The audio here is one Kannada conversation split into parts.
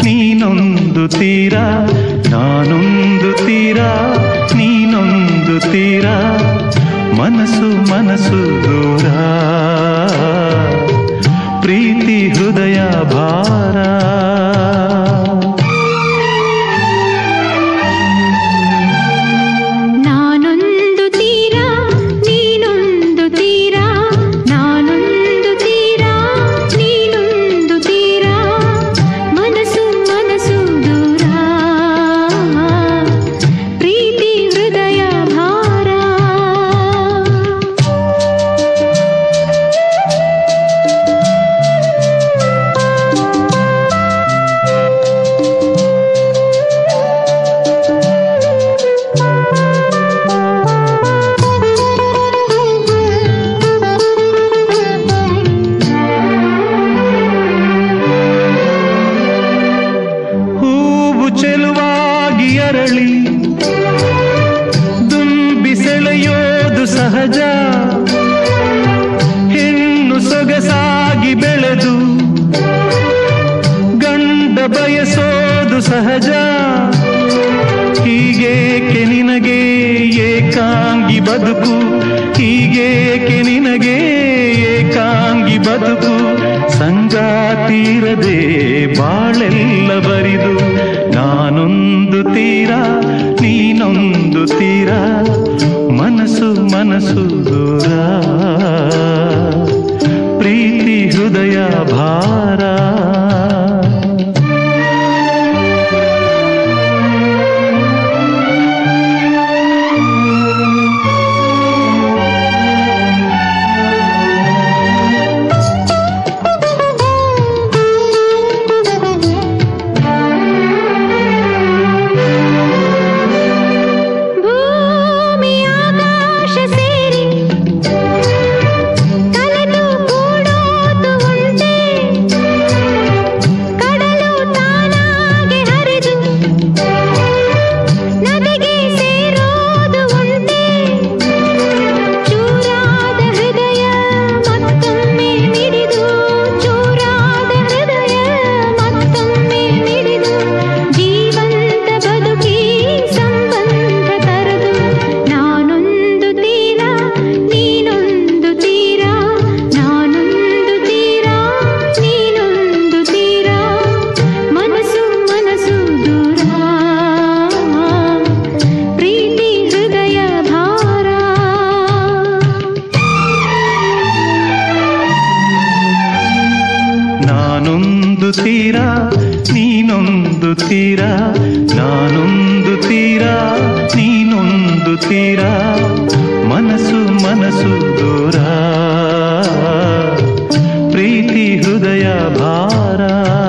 ನೀನೊಂದು ತೀರ ನಾನೊಂದು ತೀರ ನೀನೊಂದು ತೀರ ಮನಸ್ಸು ಮನಸ್ಸು ದೂರ ಪ್ರೀತಿ ಹೃದಯ ಭಾರ ನಾನೊಂದು ತೀರ ನೀನೊಂದು ತೀರ ನಾನೊಂದು ತೀರ ನೀನೊಂದು ತೀರ ಮನಸ್ಸು ಮನಸ್ಸು ದೂರ ಪ್ರೀತಿ ಹೃದಯ ಭಾರ ಹೂವು ಚೆಲುವಾಗಿ ಅರಳಿ ದುಂಬಿ ಸೆಳೆಯೋದು ಸಹಜ ಹೆಣ್ಣು ಸೊಗಸಾಗಿ ಬೆಳೆದು ಗಂಡ ಬಯಸೋದು ಸಹಜ ಹೀಗೇಕೆ ನಿನಗೆ ಏಕಾಂಗಿ ಬದುಕು ಹೀಗೇಕೆ ನಿನಗೆ ಏಕಾಂಗಿ ಬದುಕು ಸಂಗಾತೀರದೆ ಬಾಳೆಲ್ಲ ಬರಿದು ನಾನೊಂದು ತೀರ ನೀನೊಂದು ತೀರ ಮನಸ್ಸು ಮನಸ್ಸು ದೂರ ಪ್ರೀತಿ ಹೃದಯ ಭಾರ ಭೂಮಿ ಆಕಾಶ ಸೇರಿ ಕಲೆದು ಕೂಡೋದು ಉಂಟೆ ಕಡಲು ತಾನಾಗೆ ಹರಿದು ನದಿಗೆ ಸೇರೋದು ಉಂಟೆ ಚೂರಾದ ಹೃದಯ ಮತ್ತೊಮ್ಮೆ ಮಿಡಿದು ಚೂರಾದ ಹೃದಯ ಮತ್ತೊಮ್ಮೆ ಮಿಡಿದು ಜೀವಂತ ಬದುಕಿ ಸಂಬಂಧ ತರದು ನಾನೊಂದು ತೀರ ನೀನೊಂದು ತೀರ ನಾನೊಂದು ತೀರ ನೀನೊಂದು ತೀರ ಮನಸ್ಸು ಮನಸ್ಸು ದೂರ ಪ್ರೀತಿ ಹೃದಯ ಭಾರ ನಾನೊಂದು ತೀರ ನೀನೊಂದು ತೀರ ನಾನೊಂದು ತೀರ ನೀನೊಂದು ತೀರ ಮನಸ್ಸು ಮನಸ್ಸು ದೂರ ಪ್ರೀತಿ ಹೃದಯ ಭಾರ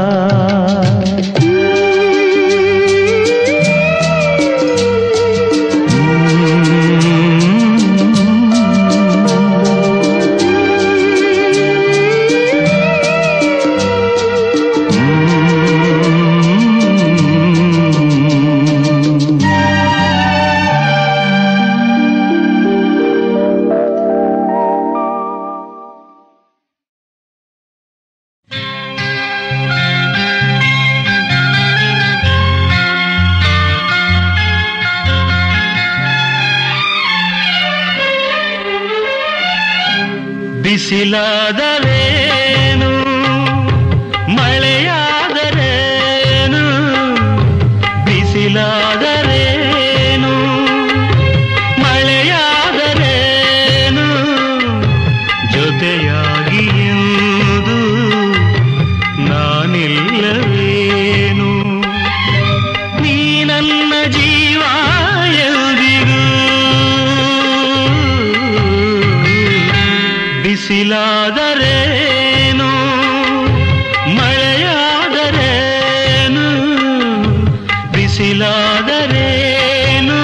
ಬಿಸಿಲಾದರೇನು ಮಳೆಯಾದರೇನು ಬಿಸಿಲಾದರೇನು ಮಳೆಯಾದರೇನು ಜೊತೆಯಾಗಿ ಎಂದು ನಾನಿಲ್ಲವೇನು ನೀ ನನ್ನ ಜೀವ ಎಲ್ದಿಗೂ ಬಿಸಿಲಾದರೇನು ಮಳೆಯಾದರೇನು ಬಿಸಿಲಾದರೇನು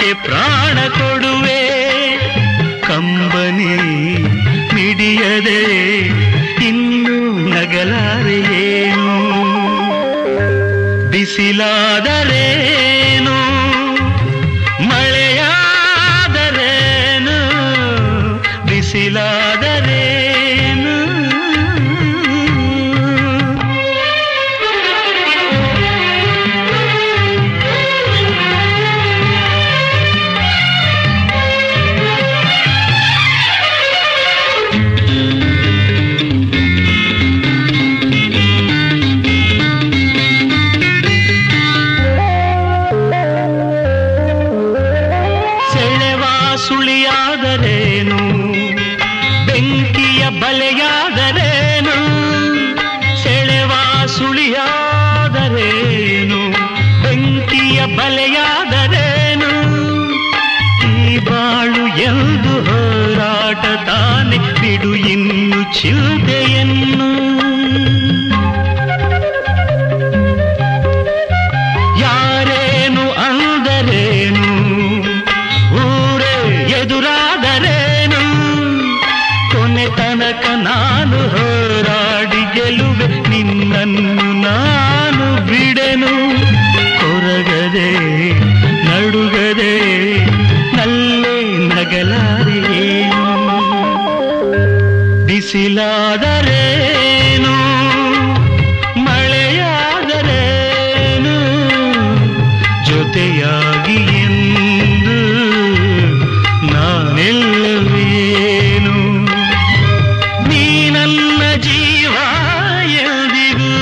ಪ್ರಾಣ ಕೊಡುವೆ ಕಂಬನಿ ಮಿಡಿಯದೆ ಇನ್ನು ನಗಲಾರೆ ಏನು ಬಿಸಿಲಾದರೇನು ಮಳೆಯಾದರೇನು ಬಿಸಿಲಾದರೇನು ಸೆಳೆವ ಸುಳಿಯಾದರೇನು ಬೆಂಕಿಯ ಬಲೆಯಾದರೇನು ಸೆಳೆವ ಸುಳಿಯಾದರೇನು ಬೆಂಕಿಯ ಬಲೆಯಾದರೇನು ಈ ಬಾಳು ಎಂದು ಹೋರಾಟ ತಾನೆ ಬಿಡು ಇನ್ನು ಚಿಲ್ತೆಯನ್ನು ಯಾರೇನು ಅಂದರೇನು ಊರೇ ಎದುರಾದರೇನು ಕೊನೆ ತನಕ ನಾನು ಹೋರಾಡಿ ಗೆಲುವೆ ನಿನ್ನನ್ನು ನಾನು ಬಿಡೆನು ಕೊರಗದೆ ನಡುಗದೆ ನಲ್ಲೇ ನಗಲಾರೆಯೇನು ಬಿಸಿಲಾದರೇನು ಮಳೆಯಾದರೇನು ಜೊತೆಯಾಗಿ ಎಂದು ನಾನೆಲ್ಲವೇನು ನೀ ನನ್ನ ಜೀವ ಎಂದಿಗೂ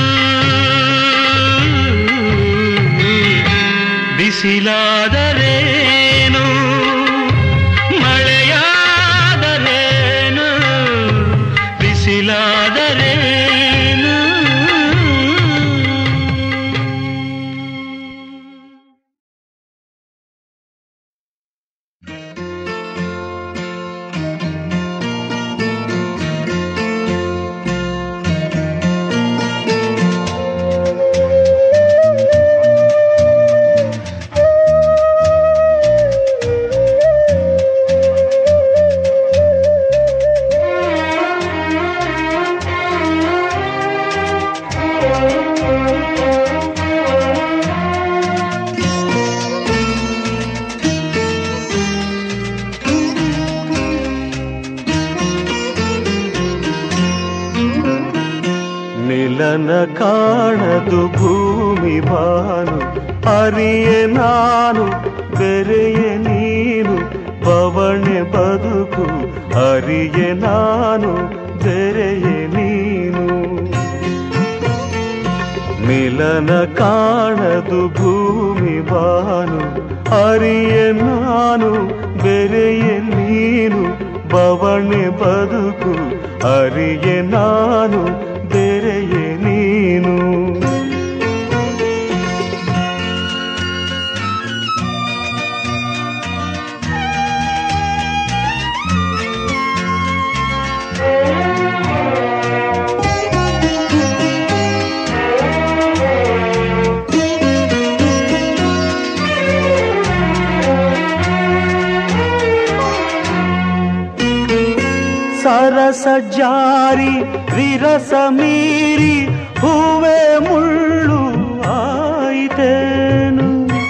ಬಿಸಿಲಾದರೇನು ಮಳೆಯಾದರೇನು ಬಿಸಿಲಾದರೇನು ನಿಲನ ಕಾಣದು ಭೂಮಿ ಬಾನು ಅರಿಯೆ ನಾನು ಬೆರೆಯೆ ನೀನು ಬವಣೆ ಬದುಕು ಅರಿಯೆ ನಾನು ಬೆರೆಯೆ ನೀನು ಮಿಲನ ಕಾಣದು ಭೂಮಿ ಬಾನು ಅರಿಯೆ ನಾನು ಬೆರೆಯೆ ನೀನು ಬವಣೆ ಬದುಕು ಅರಿಯೆ ನಾನು ಬೆರೆಯೆ ನೀನು ಸರಸ ಜಾರಿ ವಿರಸ ಮೀರಿ ಹೂವೆ ಮುಳ್ಳು ಆಯಿತೇನು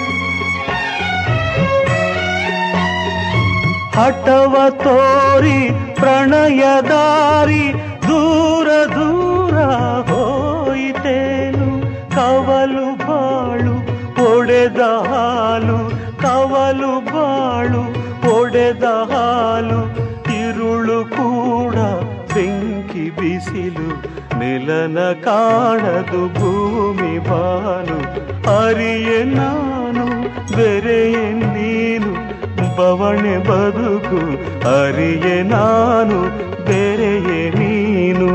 ಹಠವ ತೋರಿ ಪ್ರಣಯದಾರಿ ದೂರ ದೂರ ಹೋಯಿತೇನು ಕವಲು ಬಾಳು ಒಡೆದ ಹಾಲು ಕವಲು ಬಾಳು ಒಡೆದ ಹಾಲು ಇರುಳು ಕೂಡ ಬೆಂಕಿ ಬಿಸಿಲು ನಿಲನ ಕಾಣದು ಭೂಮಿ ಬಾನು ಅರಿಯೆ ನಾನು ಬೆರೆಯೆ ನೀನು ಬವಣೆ ಬದುಕು ಅರಿಯೆ ನಾನು ಬೆರೆಯೆ ನೀನು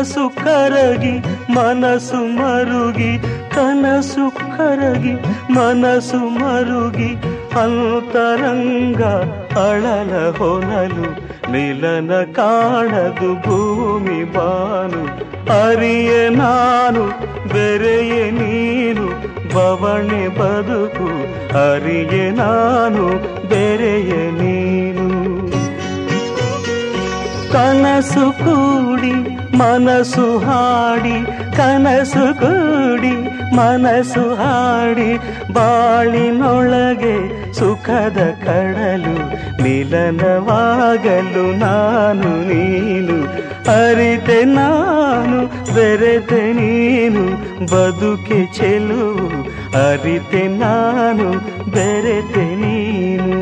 ಕನಸು ಕರಗಿ ಮನಸ್ಸು ಮರುಗಿ ಕನಸು ಕರಗಿ ಮನಸ್ಸು ಮರುಗಿ ಅಂತರಂಗ ಅಳಲ ಹೊನಲು ನಿಲನ ಕಾಣದು ಭೂಮಿ ಬಾನು ಅರಿಯ ನಾನು ಬೆರೆಯ ನೀನು ಬವಣೆ ಬದುಕು ಅರಿಯ ನಾನು ಬೆರೆಯ ನೀನು ಕನಸು ಕೂಡಿ ಮನಸ್ಸು ಹಾಡಿ ಕನಸು ಕೂಡಿ ಮನಸ್ಸು ಹಾಡಿ ಬಾಳಿನೊಳಗೆ ಸುಖದ ಕಡಲು ಮಿಲನವಾಗಲು ನಾನು ನೀನು ಅರಿತೆ ನಾನು ಬೆರೆತೆ ನೀನು ಬದುಕೆ ಚೆಲುವು ಅರಿತೆ ನಾನು ಬೆರೆತೆ ನೀನು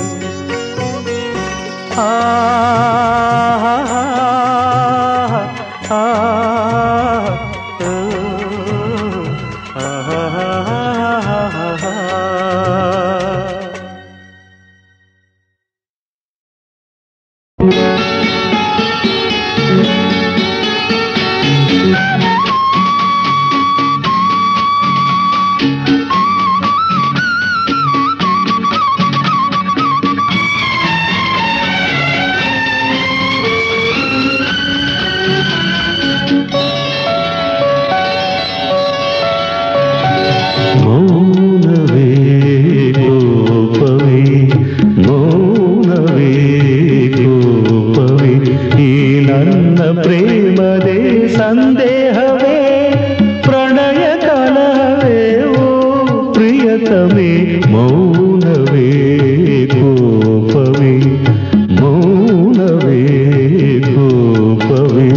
ಆ ಆ ಆ ಮೌನವೇ ಗೋಪವೇ ಮೌನವೇ ಗೋಪವೇ ಈ ನನ್ನ ಪ್ರೇಮದೇ ಸಂದೇಹವೇ ಪ್ರಣಯ ಕಲವೇ ಓ ಪ್ರಿಯತಮೇ ಮೌನವೇ ಗೋಪವೇ ಮೌನವೇ ಗೋಪವೇ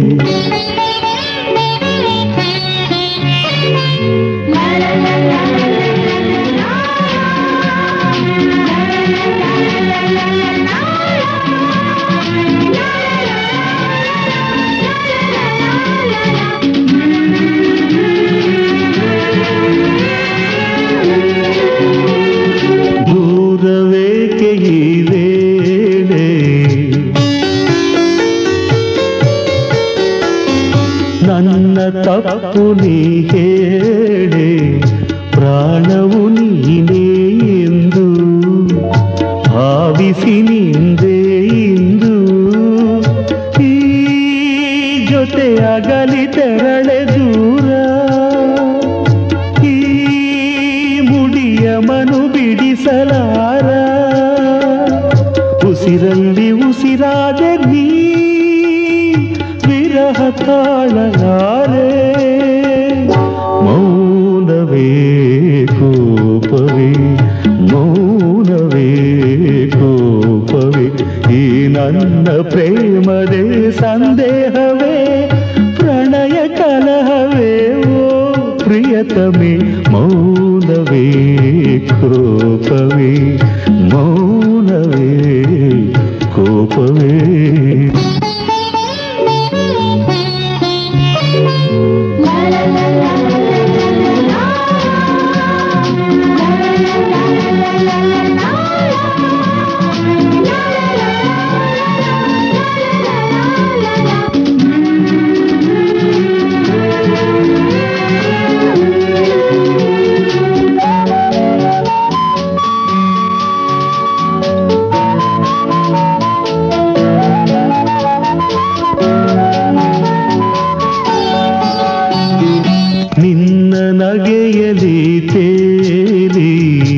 ದೂರವೇಕೆ ಈ ವೇಳೆ ನನ್ನ ತಪ್ಪು ನೀ ಹೇಳೆ ಪ್ರಾಣವು ನೀನೇ ಎಂದು ಭಾವಿಸಿ ನಿಂದೆ ಇಂದು ಈ ಜೊತೆ ಅಗಲಿ ತೆರಳೆ ದೂರ ಈ ಮುಡಿಯ ಮನು ಬಿಡಿಸಲಾರ ಉಸಿರಲ್ಲಿ ಉಸಿರಾದ ನೀ ವಿರಹ ತಾಳಲಾರೆ ಮೌನವೇ ಕೋಪವೇ ಮೌನವೇ ಕೋಪವೇ ಈ ನನ್ನ ಪ್ರೇಮದೇ ಸಂದೇಹವೇ ಪ್ರಣಯ ಕಲಹವೇ ಓ ಪ್ರಿಯತಮೇ ಮೌನವೇ ಕೋಪವೇ ಮೌನವೇ ಕೋಪವೇ ನಿನ್ನ ನಗೆಯಲಿ ತೇಲಿ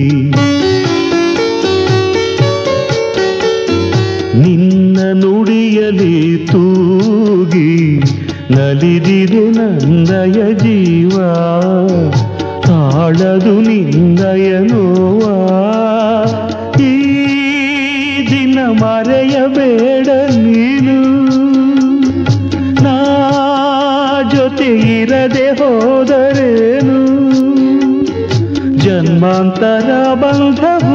ನಿನ್ನ ನುಡಿಯಲಿ ತೂಗಿ ನಲಿದಿದೆ ನನ್ನಯ ಜೀವ ತಾಳದು ನಿನ್ನಯ ನೋವ ಈ ದಿನ ಮರೆಯಬೇಡ ನೀನು ನಾ ಜೊತೆ ಇರದೆ ಹೋದರೇನು ಜನ್ಮಾಂತರ ಬಂಧವು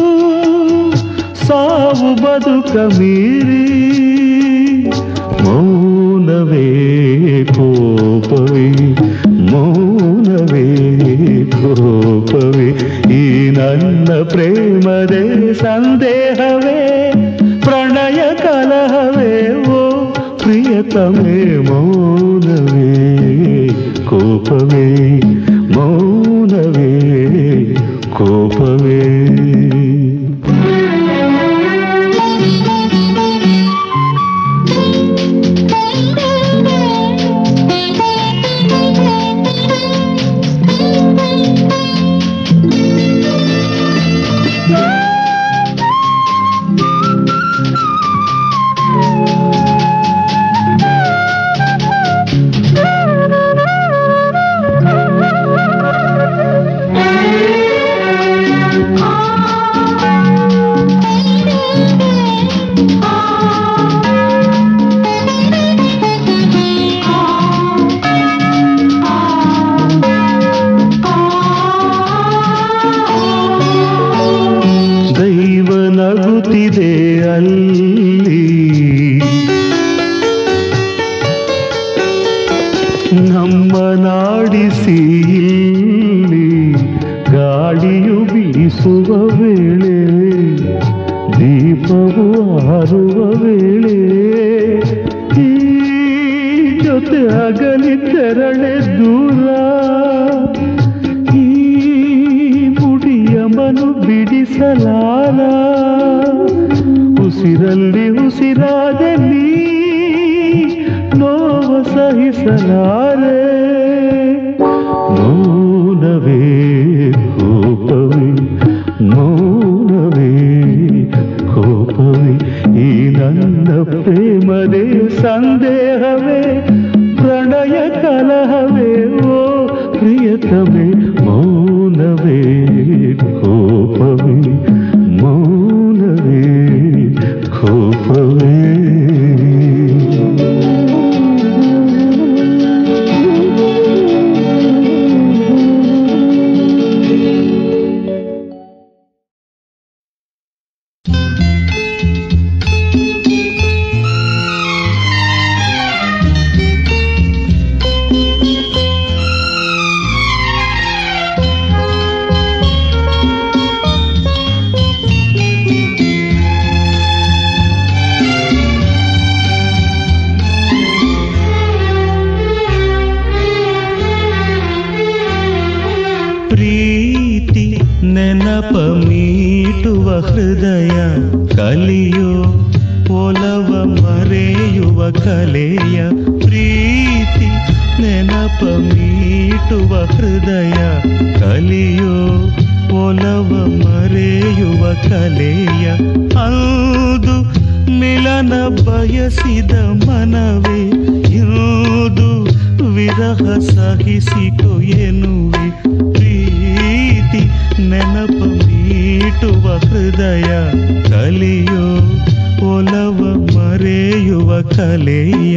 ಸಾವು ಬದುಕ ಮೀರಿ ಮೌನವೇ ಕೋಪವೇ ಮೌನವೇ ಕೋಪವೇ ಈ ನನ್ನ ಪ್ರೇಮದೇ ಸಂದೇಹವೇ ಪ್ರಣಯ ಕಲಹವೇ ಓ ಪ್ರಿಯತಮೆ ಮೌನವೇ ಕೋಪವೇ ಮೌನವೇ ಕೋಪವೇ ದೈವ ನಗುತ್ತಿದೆ ಅಲ್ಲಿ ನಮ್ಮ ನಾಡಿಸಿ ಇಲ್ಲಿ ಗಾಳಿಯು ಬೀಸುವ ವೇಳೆ ದೀಪವು ಹಾರುವ ವೇಳೆ ಈ ಜೊತೆ ಅಗಲಿ ತೆರಳೆ ದೂರ ಈ ಮುಡಿಯ ಮನು ಬಿಡಿಸಲಾರ ಉಸಿರಲ್ಲಿ ಉಸಿರಾದಲ್ಲಿ ನೋವ ಸಹಿಸಲಾರೆ ಮೌನವೇ ಕೋಪವೇ ಮೌನವೇ ಕೋಪವೇ ಈ ನನ್ನ ಪ್ರೇಮದೇ ಸಂದೇಹವೇ ಪ್ರಣಯ ಕಲಹವೇ ಓ ಪ್ರಿಯತಮೆ ಮೌನವೇ ಕೋಪವೇ ಮೌನವೇ ಕೋಪವೇ ಪ್ರೀತಿ ನೆನಪ ಮೀಟುವ ಹೃದಯ ಕಲಿಯೋ ಒಲವ ಮರೆಯುವ ಕಲೆಯ ಪ್ರೀತಿ ನೆನಪ ಮೀಟುವ ಹೃದಯ ಕಲಿಯೋ ಒಲವ ಮರೆಯುವ ಕಲೆಯ ಹೌದು ಮಿಲನ ಬಯಸಿದ ಮನವೇ ಇರುವುದು ವಿರಹ ಸಹಿಸಿಕೊ ಎನ್ನುವೆ ಪ್ರೀತಿ ನೆನಪ ಮೀಟುವ ಹೃದಯ ಕಲಿಯೋ ಒಲವ ಮರೆಯುವ ಕಲೆಯ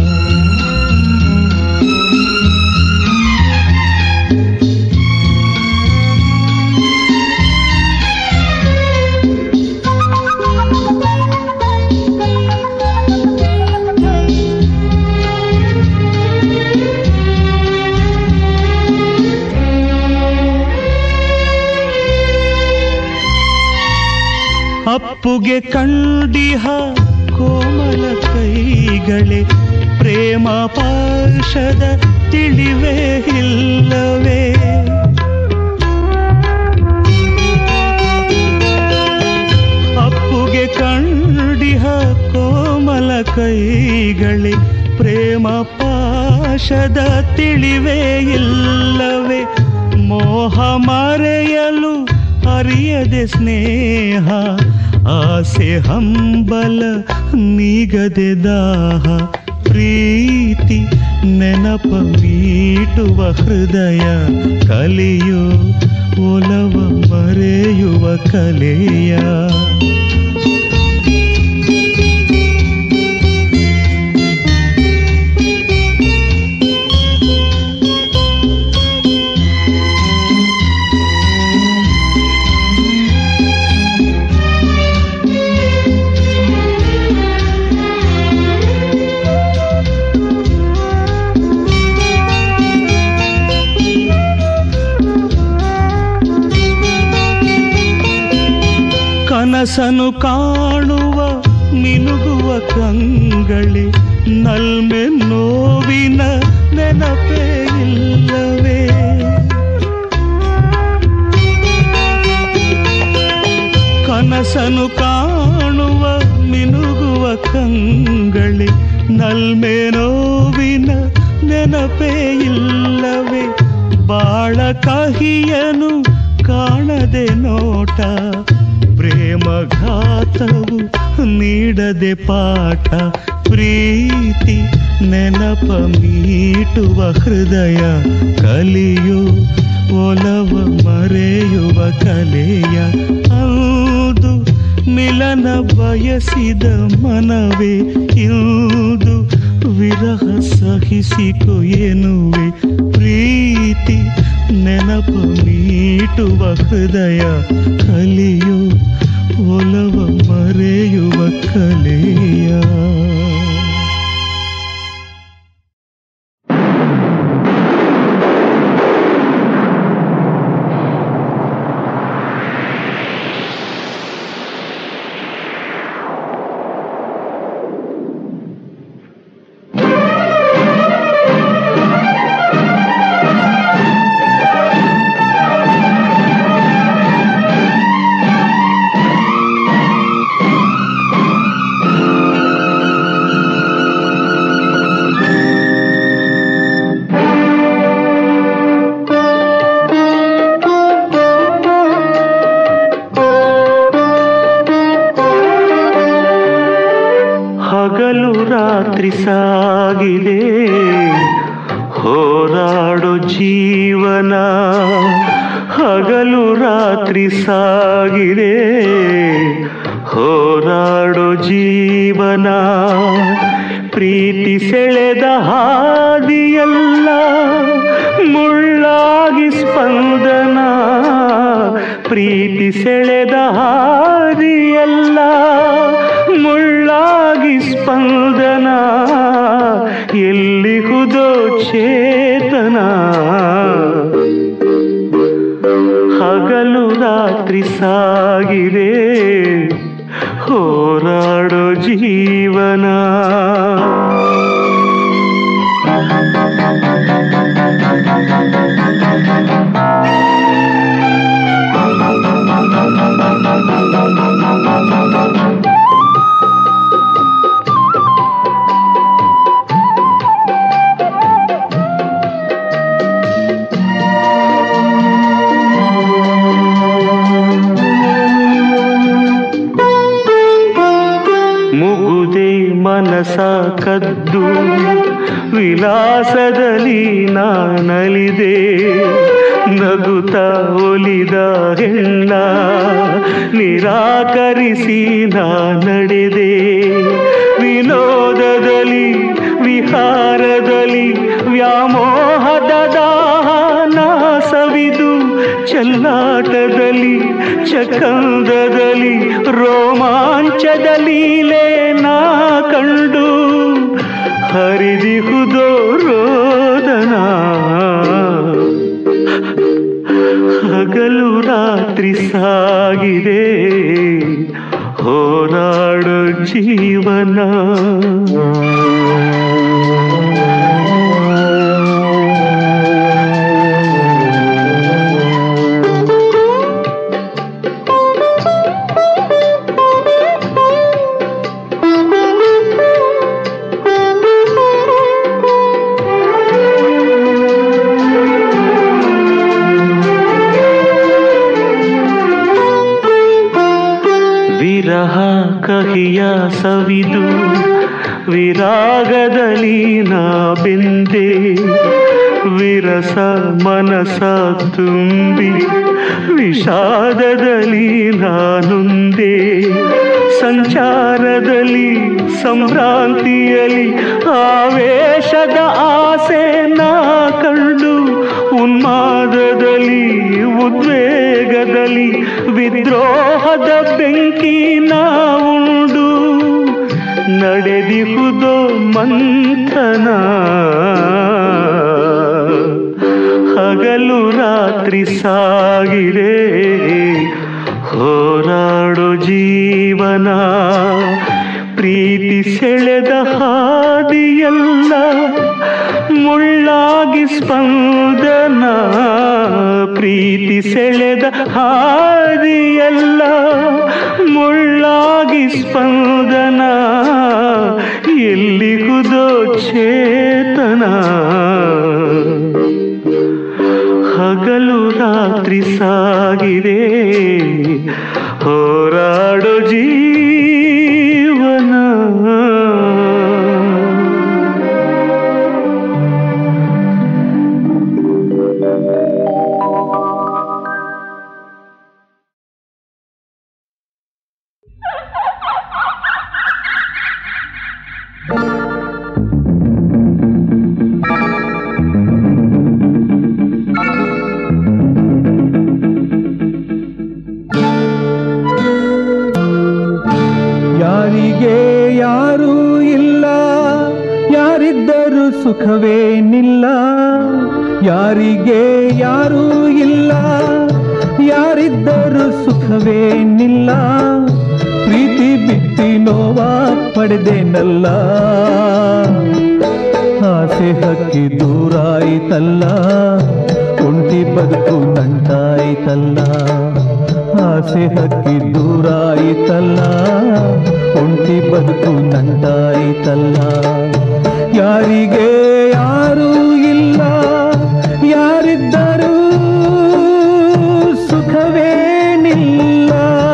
ಅಪ್ಪುಗೆ ಕಂಡಿಹ ಕೋಮಲ ಕೈಗಳೇ ಪ್ರೇಮ ಪಾರ್ಷದ ತಿಳಿವೇ ಇಲ್ಲವೇ ಅಪ್ಪುಗೆ ಕಂಡಿಹ ಕೋಮಲ ಕೈಗಳೇ ಪ್ರೇಮ ಪಾಶದ ತಿಳಿವೇ ಇಲ್ಲವೇ ಮೋಹ ಮರೆಯಲು ಅರಿಯದೆ ಸ್ನೇಹ ಆಸೆ ಹಂಬಲ ನೀಗದೆ ದಾಹ ಪ್ರೀತಿ ನೆನಪ ಮೀಟುವ ಹೃದಯ ಕಲಿಯೋ ಒಲವ ಮರೆಯುವ ಕಲೆಯ ಕನಸನು ಕಾಣುವ ಮಿನುಗುವ ಕಂಗಳೇ ನಲ್ಮೆ ನೋವಿನ ನೆನಪೇ ಇಲ್ಲವೇ ಕನಸನು ಕಾಣುವ ಮಿನುಗುವ ಕಂಗಳಿ ನಲ್ಮೆ ನೋವಿನ ನೆನಪೇ ಇಲ್ಲವೇ ಬಾಳ ಕಹಿಯನು ಕಾಣದೆ ನೋಟ ಪ್ರೇಮಘಾತವು ನೀಡದೆ ಪಾಠ ಪ್ರೀತಿ ನೆನಪ ಮೀಟುವ ಹೃದಯ ಕಲಿಯು ಒಲವ ಮರೆಯುವ ಕಲೆಯ ಹೌದು ಮಿಲನ ಬಯಸಿದ ಮನವೇ ಇಂದು ವಿರಹ ಸಹಿಸಿಕೊ ಎನ್ನುವೆ ಪ್ರೀತಿ ನೆನಪ ಮೀಟುವ ಹೃದಯ ಕಲಿಯು ಒಲವ ಮರೆಯುವ ಕಲೆಯ ಹಗಲು ರಾತ್ರಿ ಸಾಗಿದೆ ಹೋರಾಡೋ ಜೀವನ ಹಗಲು ರಾತ್ರಿ ಸಾಗಿದೆ ಹೋರಾಡೋ ಜೀವನ ಪ್ರೀತಿ ಸೆಳೆದ ಹಾದಿಯಲ್ಲ ಮುಳ್ಳಾಗಿ ಸ್ಪಂದನ ಪ್ರೀತಿ ಸೆಳೆದ ಹಾದಿಯಲ್ಲ ಮುಳ್ಳಾಗಿ ಸ್ಪಂದನ ಎಲ್ಲಿಹುದೋ ಚೇತನ ಹಗಲು ರಾತ್ರಿ ಸಾಗಿದೆ ಹೋರಾಡೋ ಜೀವನ ಮುಗುದೆ ಮನಸ ಕದ್ದು ವಿಲಾಸದಲ್ಲಿ ನಾನಲಿದೆ ನಗುತ್ತ ಒಲಿದ ಹೆಣ್ಣ ನಿರಾಕರಿಸಿ ನಾ ನಡೆದೆ ವಿನೋದದಲ್ಲಿ ವಿಹಾರದಲ್ಲಿ ವ್ಯಾಮೋಹದ ದಾನ ಸವಿದು ಚೆಲ್ಲಾಟದಲ್ಲಿ ಚಕಂದದಲ್ಲಿ ರೋಮಾಂಚದ ಲೀಲೆ ನಾ ಕಂಡು ಹರಿದಿಹುದೋ ರೋದನ ಹಗಲು ರಾತ್ರಿ ಸಾಗಿದೆ ಹೋರಾಡೋ ಜೀವನ ವಿರಹ ಕಹಿಯ ಸವಿದು ವಿರಾಗದಲ್ಲಿ ನಾ ಬೆಂದೆ ವಿರಸ ಮನಸ ತುಂಬಿ ವಿಷಾದದಲ್ಲಿ ನಾನುಂದೆ ಸಂಚಾರದಲ್ಲಿ ಸಂಭ್ರಾಂತಿಯಲ್ಲಿ ಆವೇಶದ ಆಸೆ ನಾ ಕಂಡು ಉನ್ಮಾದದಲ್ಲಿ ಉದ್ವೇಗದಲ್ಲಿ ವಿದ್ರೋಹದ ಬೆಂಕಿ ನಾ ಉಂಡು ನಡೆದಿಹುದೋ ಮಂಥನ ಹಗಲು ರಾತ್ರಿ ಸಾಗಿದೆ ಹೋರಾಡೋ ಜೀವನ ಪ್ರೀತಿ ಸೆಳೆದ ಹಾದಿಯಲ್ಲ ಮುಳ್ಳಾಗಿ ಸ್ಪಂದನ ಪ್ರೀತಿ ಸೆಳೆದ ಹಾದಿಯಲ್ಲ ಮುಳ್ಳಾಗಿ ಸ್ಪಂದನ ಎಲ್ಲಿಗುದೋ ಚೇತನ ಹಗಲು ರಾತ್ರಿ ಸಾಗಿದೆ ಹೋರಾಡೋ ಜೀವನ ಯಾರಿಗೆ ಯಾರೂ ಇಲ್ಲ ಯಾರಿದ್ದರೂ ಸುಖವೇನಿಲ್ಲ ಯಾರಿಗೆ ಯಾರೂ ಇಲ್ಲ ಯಾರಿದ್ದರೂ ಸುಖವೇನಿಲ್ಲ ಪ್ರೀತಿ ಬಿತ್ತಿ ನೋವ ಪಡೆದೇನಲ್ಲ ಆಸೆ ಹಕ್ಕಿ ದೂರಾಯಿತಲ್ಲ ಒಂಟಿ ಬದುಕು ನಂಟಾಯಿತಲ್ಲ ಆಸೆ ಹಕ್ಕಿ ದೂರಾಯಿತಲ್ಲ ಒಂಟಿ ಬದುಕು ನಂಟಾಯಿತಲ್ಲ ಯಾರಿಗೆ ಯಾರೂ ಇಲ್ಲ ಯಾರಿದ್ದರೂ ಸುಖವೇನಿಲ್ಲ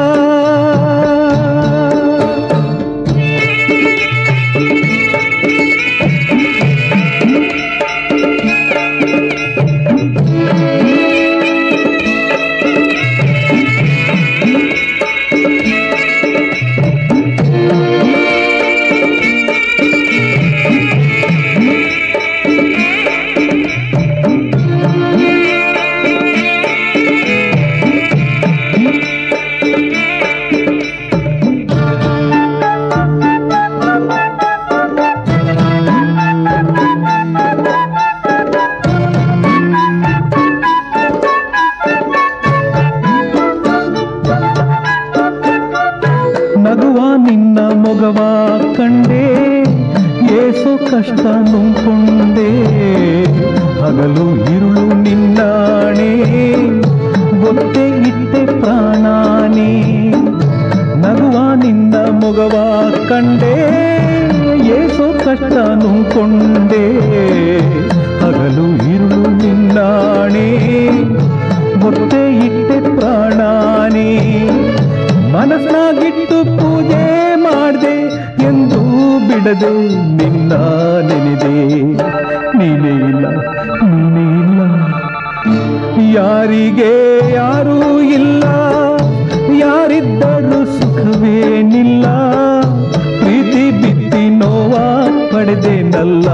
ನಗುವ ನಿನ್ನ ಮೊಗವ ಕಂಡೆ ಏಸು ಕಷ್ಟ ನುಂಕೊಂಡೆ ಹಗಲು ಇರುಳು ನಿನ್ನಾಣೆ ಗೊತ್ತೆ ಇಟ್ಟೆ ಪ್ರಾಣಾನೆ ನಗುವ ನಿನ್ನ ಮೊಗವ ಕಂಡೆ ಏಸು ಕಷ್ಟ ನುಂಕೊಂಡೆ ಹಗಲು ಇರುಳು ನಿನ್ನಾಣೆ ಗೊತ್ತೆ ಇಟ್ಟೆ ಪ್ರಾಣಾನೆ ಮನಸ್ನಾಗಿಟ್ಟು ಪೂಜೆ ಮಾಡ್ದೆ ಎಂದು ಬಿಡದೆ ನಿನ್ನ ನೆನೆದೆ ನೀನೇ ಇಲ್ಲ ನೀನೇ ಇಲ್ಲ ಯಾರಿಗೆ ಯಾರೂ ಇಲ್ಲ ಯಾರಿದ್ದರೂ ಸುಖವೇನಿಲ್ಲ ಪ್ರೀತಿ ಬಿತ್ತಿ ನೋವ ಪಡೆದೇನಲ್ಲ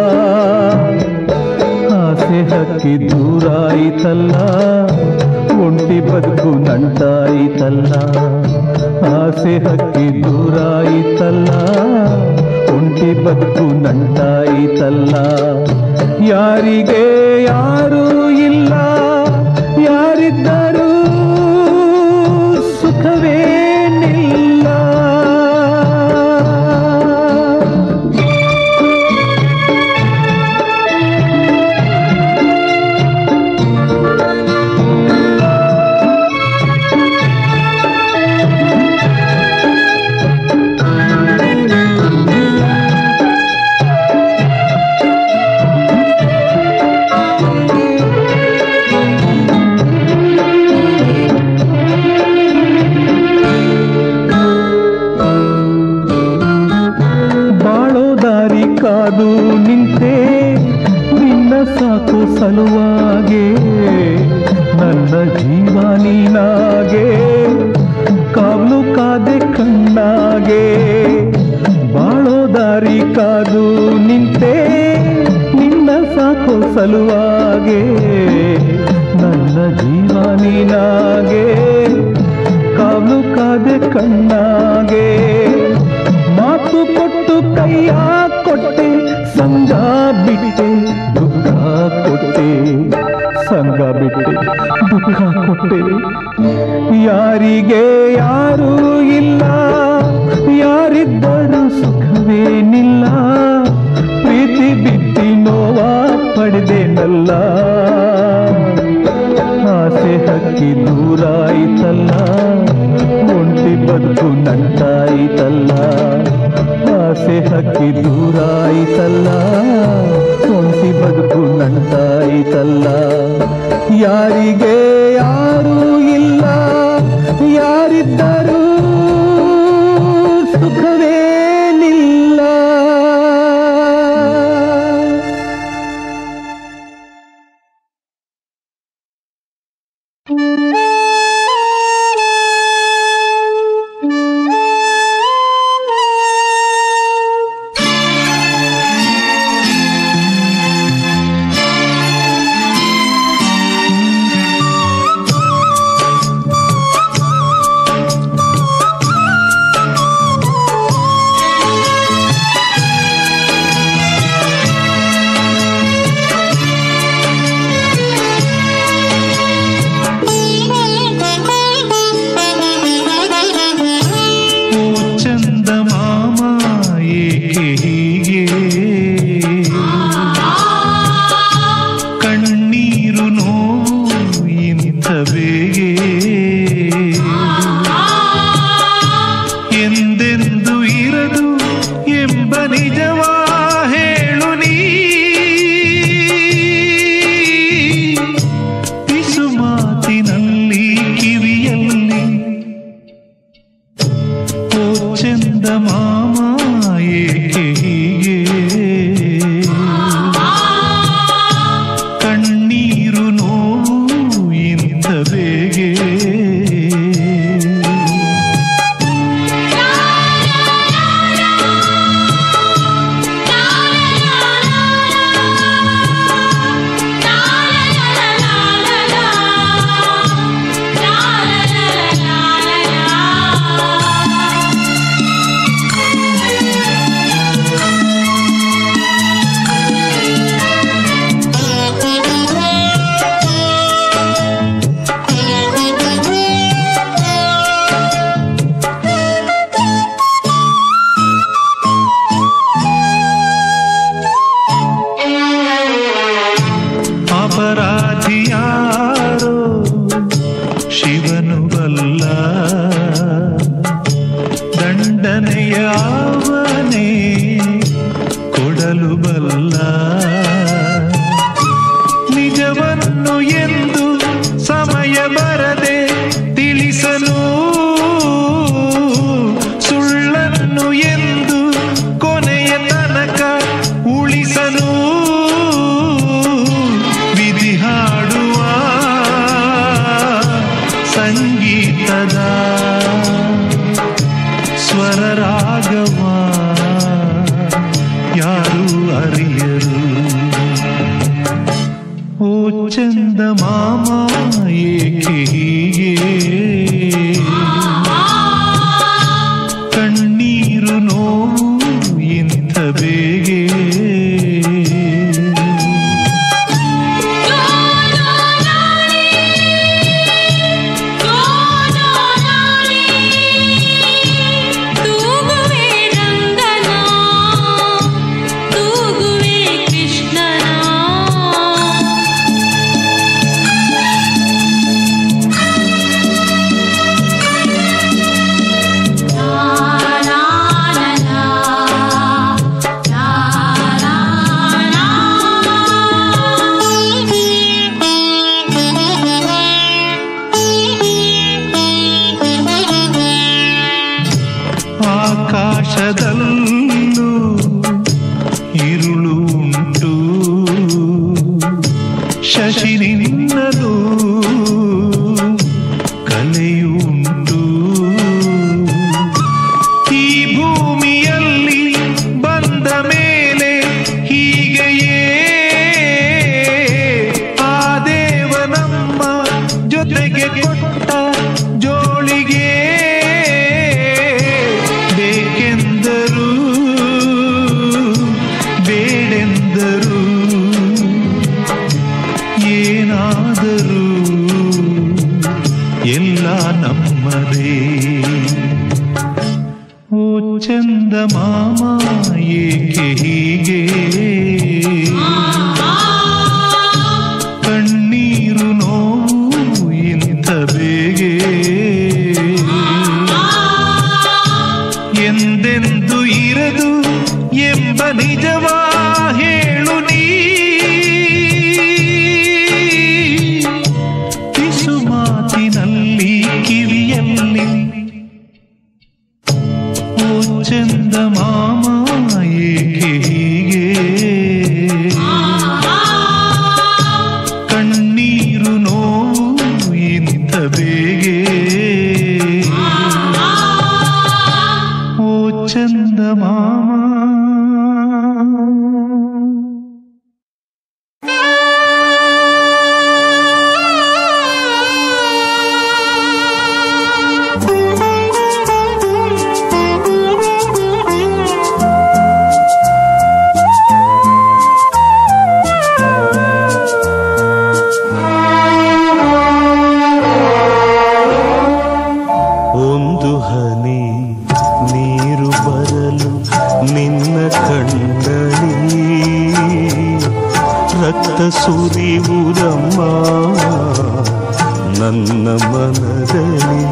ಆಸೆ ಹಕ್ಕಿ ದೂರಾಯಿತಲ್ಲ ಒಂಟಿ ಬದುಕು ನಂಟಾಯಿತಲ್ಲ ಆಸೆ ಹಕ್ಕಿ ದೂರಾಯಿತಲ್ಲ ಒಂಟಿ ಬದುಕು ನಂಟಾಯಿತಲ್ಲ ಯಾರಿಗೆ ಯಾರೂ ಇಲ್ಲ ಯಾರಿದ್ದರೂ ಸುಖವೇನಿಲ್ಲ ಬಾಳೋ ದಾರಿ ಕಾದು ನಿಂತೆ ನಿನ್ನ ಸಾಕು ಸಲುವಾಗೆ ನನ್ನ ಜೀವ ನೀನಾಗೆ ಕಾವಲು ಕಾದೆ ಕಣ್ಣಾಗೆ ಬಾಳೋ ದಾರಿ ಕಾದು ನಿಂತೆ ನಿನ್ನ ಸಾಕು ಸಲುವಾಗೆ ನನ್ನ ಜೀವ ನೀನಾಗೆ ಕಾವಲು ಕಾದೆ ಕಣ್ಣಾಗೆ ಮಾತು ಕೊಟ್ಟು ಕೈಯ ಕೊಟ್ಟೆ ಸಂಗ ಬಿಟ್ಟೆ ದುಃಖ ಕೊಟ್ಟೆ ಸಂಗ ಬಿಟ್ಟೆ ದುಃಖ ಕೊಟ್ಟೆ ಯಾರಿಗೆ ಯಾರೂ ಇಲ್ಲ ಯಾರಿದ್ದರೂ ಸುಖವೇನಿಲ್ಲ ಪ್ರೀತಿ ಬಿತ್ತಿ ನೋವ ಪಡೆದೇನಲ್ಲ ಆಸೆ ಹಕ್ಕಿ ದೂರಾಯಿತಲ್ಲ ಒಂಟಿ ಬದುಕು ನಂಟಾಯಿತಲ್ಲ ಆಸೆ ಹಕ್ಕಿ ದೂರಾಯಿತಲ್ಲ ಒಂಟಿ ಬದುಕು ನಂಟಾಯಿತಲ್ಲ ಯಾರಿಗೆ ಯಾರೂ ಇಲ್ಲ ಯಾರಿದ್ದರೂ ಸುಖವೇನಿಲ್ಲ ಓ ಚಂದ ಮಾಮ ಏಕೆ ಹೀಗೆ ಕಣ್ಣೀರು ನೋವು ಇಂಥ ಬೇಗೆ ಎಂದೆಂದು ಇರದು ಎಂಬ ನಿಜವಾ ಹೇಳು ನೀ ಪಿಸು ಮಾತಿನಲ್ಲಿ ಕಿವಿಯಲ್ಲಿ ಓ ಚಂದ ಮಾಮ ಏಕೆ ಹೀಗೆ ಕಣ್ಣೀರು ನೋವು ಇಂಥ ಬೇಗೆ ಅಪರಾಧಿಯಾರೋ ಶಿವನು ಬಲ್ಲ ದಂಡನೆಯಾವನೇ ಕೊಡಲು ಬಲ್ಲ ನಿಜವನ್ನು ಎಂದು ಸಮಯ ಬರದೆ ತಿಳಿಸಲು ಸುಳ್ಳನ್ನು ಎಂದು ಕೊನೆಯ ತನಕ ಉಳಿಸಲು ವಿಧಿ ಹಾಡುವ ಸಂಗೀತದ ಸ್ವರ ರಾಗವ ಯಾರು ಅರಿಯರು ಓ ಚಂದ ಮಾಮ ಏಕೆ ಹೀಗೆ ಕಣ್ಣೀರು ನೋವು ಇಂಥ ಬೇಗೆ ತೂಗುವೆ ರಂಗನ ತೂಗುವೆ ಕೃಷ್ಣನ ಲಾ ಲಾ ಲಾ ಲಾ ಏಕೆ ಹೀಗೆ ಕಣ್ಣೀರು ನೋವು ಇಂಥ ಬೇಗೆ ಎಂದೆಂದು ಇರದು ಎಂಬ ನಿಜವಾ ಹೇಳು ನೀ ಪಿಸು ಮಾತಿನಲ್ಲಿ ಕಿವಿಯಲ್ಲಿ ಓ ಚಂದ ಮಾಮ ಏಕೆ ಹೀಗೆ ಕಣ್ಣೀರು ನೋವು ಇಂಥ ಬೇಗೆ ಓ ಚಂದ ಮಾಮ ಒಂದು ಹನಿ ನೀರು ಬರಲು ನಿನ್ನ ಕಣ್ಣಲ್ಲಿ ರಕ್ತ ಸುರಿಯುವುದಮ್ಮ ನನ್ನ ಮನದಲ್ಲಿ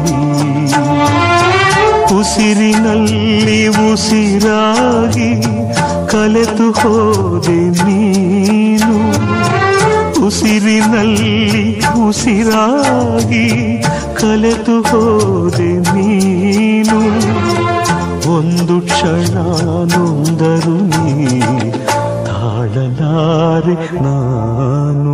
ಉಸಿರಿನಲ್ಲಿ ಉಸಿರಾಗಿ ಕಲೆತು ಹೋದೆ ನೀನು ಉಸಿರಿನಲ್ಲಿ ಉಸಿರಾಗಿ ಕಲೆತು ಹೋದೆ ನೀನು ಒಂದು ಕ್ಷಣ ನೊಂದರು ನೀ ತಾಳಲಾರೆ ನಾನು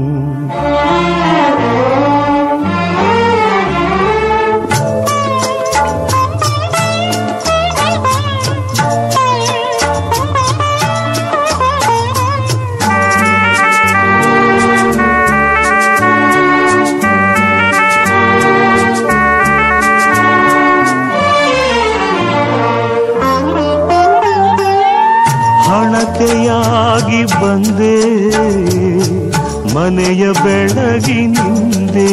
ಹಣತೆಯಾಗಿ ಬಂದೆ ಮನೆಯ ಬೆಳಗಿನಿಂದೆ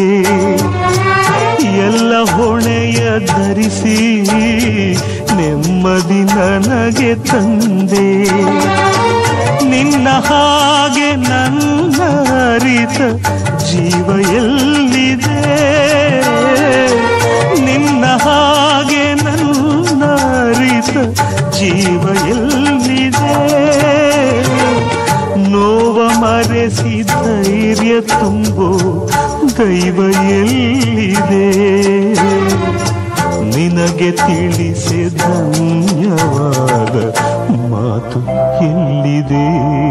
ಎಲ್ಲ ಹೊಣೆಯ ಧರಿಸಿ ನೆಮ್ಮದಿ ನನಗೆ ತಂದೆ ನಿನ್ನ ಹಾಗೆ ನನ್ನ ಅರಿತ ಜೀವ ಎಲ್ಲಿದೆ ನಿನ್ನ ಹಾಗೆ ನನ್ನ ಅರಿತ ಜೀವ ಎಲ್ಲಿದೆ ನೋವ ಮರೆಸಿ ಧೈರ್ಯ ತುಂಬೋ ದೈವ ಎಲ್ಲಿದೆ ನಿನಗೆ ತಿಳಿಸಿ ಧನ್ಯವಾದ ಮಾತು ಎಲ್ಲಿದೆ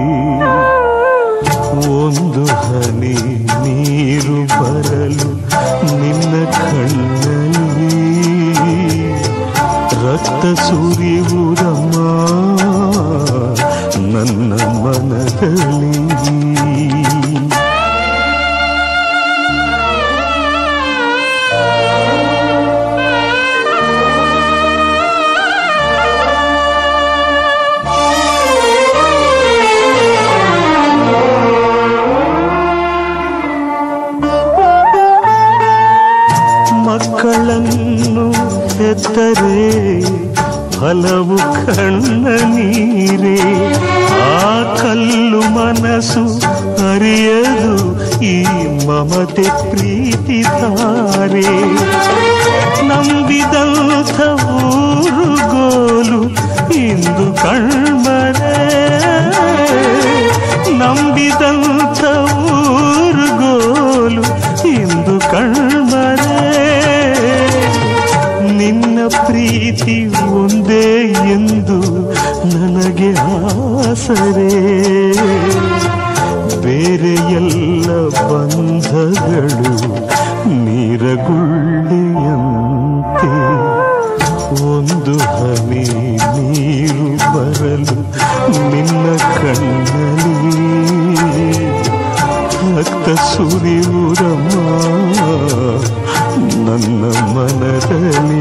ಒಂದು ಹನಿ ನೀರು ಬರಲು ನಿನ್ನ ಕಣ್ಣಲ್ಲಿ ರಕ್ತ ಸುರಿಯುವುದಮ್ಮ ನನ್ನ ಮನದಲ್ಲಿ ಮಕ್ಕಳನ್ನು ಹೆತ್ತರೆ ಫಲವು ಕಣ್ಣ ನೀರೇ ಆ ಕಲ್ಲು ಮನಸ್ಸು ಅರಿಯದು ಈ ಮಮತೆ ಪ್ರೀತಿ ತಾರೆ ನಂಬಿದಂಥ ಊರುಗೋಲು ಇಂದು ಕಣ್ಮರೆ ನಂಬಿದಂಥ ಊರುಗೋಲು ಇಂದು ಕಣ್ಮರೆ ನಿನ್ನ ಪ್ರೀತಿ ಒಂದೇ ಎಂದು ನನಗೆ ಆಸರೆ ಬೇರೆ ಎಲ್ಲ ಬಂಧಗಳು ನೀರಗುಳ್ಳೆಯಂತೆ ಒಂದು ಹನಿ ನೀರು ಬರಲು ನಿನ್ನ ಕಣ್ಣಲ್ಲಿ ರಕ್ತ ಸುರಿಯುವುದಮ್ಮ ನನ್ನ ಮನದಲ್ಲಿ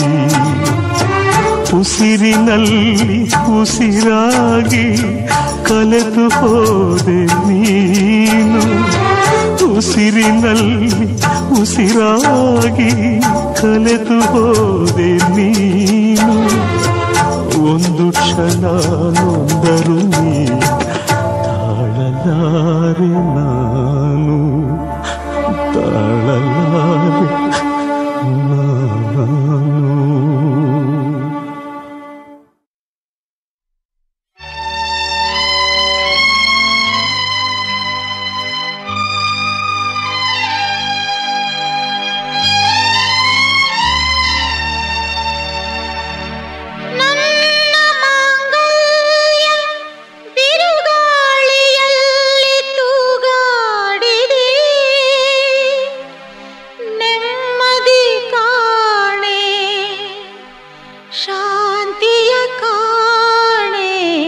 ಉಸಿರಿನಲ್ಲಿ ಉಸಿರಾಗಿ ಕಲೆತು ಹೋದೆ ನೀನು ಉಸಿರಿನಲ್ಲಿ ಉಸಿರಾಗಿ ಕಲೆತು ಹೋದೆ ನೀನು ಒಂದು ಕ್ಷಣ ನೊಂದರು ನೀ ತಾಳಲಾರೆ ನಾನು ತಾಳಲಾರೆ ನಾನು ನನ್ನ ಮಾಂಗಲ್ಯ ಬಿರುಗಾಳಿಯಲ್ಲಿ ತೂಗಾಡಿದೆ ನೆಮ್ಮದಿ ಕಾಣೆ ಶಾಂತಿಯ ಕಾಣೆ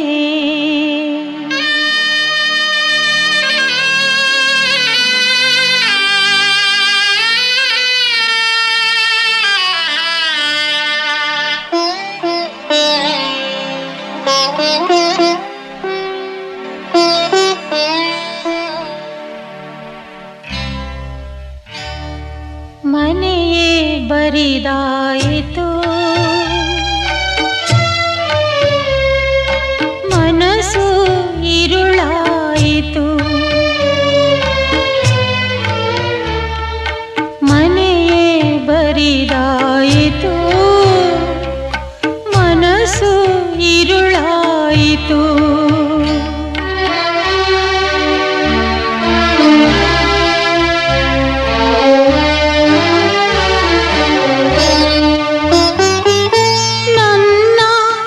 ಮನೆಯೇ ಬರಿದಾಯಿತು ಮನಸ್ಸು ഇരുಳಾಯಿತು ಮನೆಯೇ ಬರಿದಾಯಿತು ಮನಸ್ಸು ഇരുಳಾಯಿತು ನನ್ನ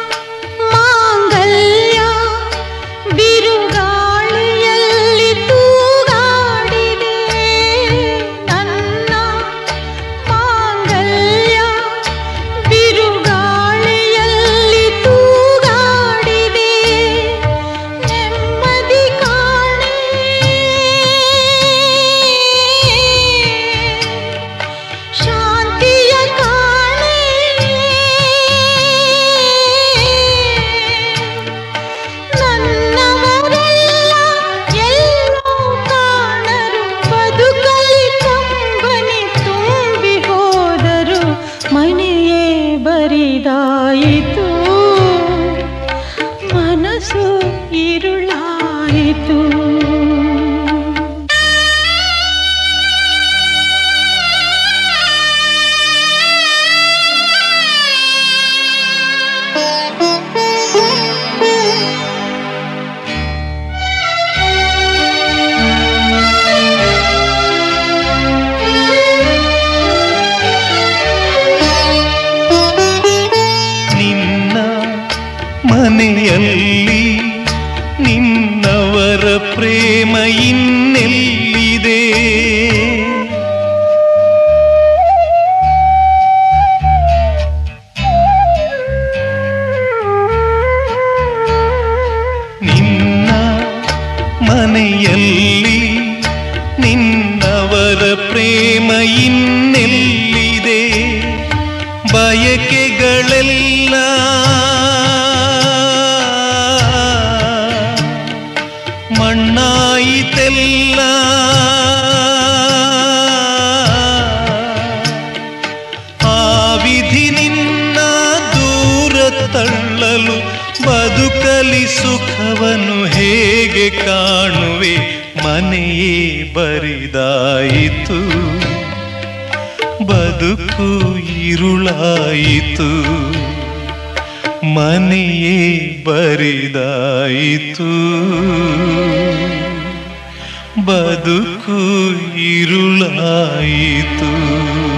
ಮಾಂಗಲ್ಯ ಬಿರುಗಾಳಿಯಲ್ಲಿ ತೂಗಾಡಿದೆ ನನ್ನ ಮಾಂಗಲ್ಯ ಬಿರುಗಾಳಿಯಲ್ಲಿ ತೂಗಾಡಿದೆ ನೆಮ್ಮದಿ ಕಾಣೆ ಶಾಂತಿಯ ಕಾಣೆ ನನ್ನವರೆಲ್ಲ ಎಲ್ಲೋ ಕಾಣರು ಬದುಕಲಿ ಕಂಬನಿ ತುಂಬಿ ಹೋದರು ಮನೆಯೇ ಬರಿದಾಯಿತು ಮನಸ್ಸು ഇരുಳಾಯಿತು ನಿನ್ನ ಮನೆಯಲ್ಲಿ ನಿನ್ನವರ ಪ್ರೇಮ ಇನ್ನೆಲ್ಲಿದೆ ನಿನ್ನ ಮನೆಯಲ್ಲಿ ನಿನ್ನವರ ಪ್ರೇಮ ಇನ್ನೆಲ್ಲಿದೆ ಬಯಕೆಗಳೆಲ್ಲ ಮಣ್ಣಾಯಿತೆಲ್ಲ ಆ ವಿಧಿ ನಿನ್ನ ದೂರ ತಳ್ಳಲು ಬದುಕಲಿ ಸುಖವನ್ನು ಹೇಗೆ ಕಾಣುವೆ ಮನೆಯೇ ಬರಿದಾಯಿತು ಬದುಕು ഇരുളാಯಿತು ಮನೆಯೇ ಬರಿದಾಯಿತು ಬದುಕು ഇരുളಾಯಿತು